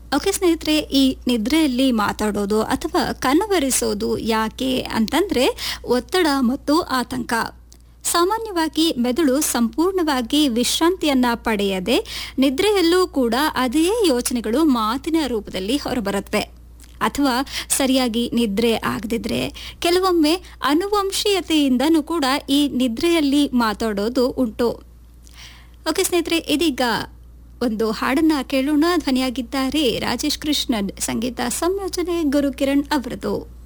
okay ಸ್ನೇಹಿತರೆ ಈ ನಿದ್ರೆಯಲ್ಲಿ ಮಾತಾಡೋದು ಅಥವಾ ಕನವರಿಸೋದು ಯಾಕೆ ಅಂತಂದ್ರೆ ಒತ್ತಡ ಮತ್ತು ಆತಂಕ ಸಾಮಾನ್ಯವಾಗಿ ಮೆದುಳು ಸಂಪೂರ್ಣವಾಗಿ ವಿಶ್ರಾಂತಿಯನ್ನ ಪಡೆಯದೆ ನಿದ್ರೆಯಲ್ಲೂ ಕೂಡ ಅದೇ ಯೋಚನೆಗಳು ಮಾತಿನ ರೂಪದಲ್ಲಿ ಹೊರಬರುತ್ತವೆ ಅಥವಾ ಸರಿಯಾಗಿ ನಿದ್ರೆ ಆಗದಿದ್ರೆ ಕೆಲವೊಮ್ಮೆ ಅನುವಂಶೀಯತೆಯಿಂದನೂ ಕೂಡ ಈ ನಿದ್ರೆಯಲ್ಲಿ ಮಾತಾಡೋದು ಉಂಟು ಓಕೆ ಸ್ನೇಹಿತರೆ ಇದೀಗ ಒಂದು ಹಾಡನ್ನ ಕೇಳೋಣ ಧ್ವನಿಯಾಗಿದ್ದಾರೆ ರಾಜೇಶ್ ಕೃಷ್ಣನ್ ಸಂಗೀತ ಸಂಯೋಜನೆ ಗುರು ಕಿರಣ್ ಅವರದು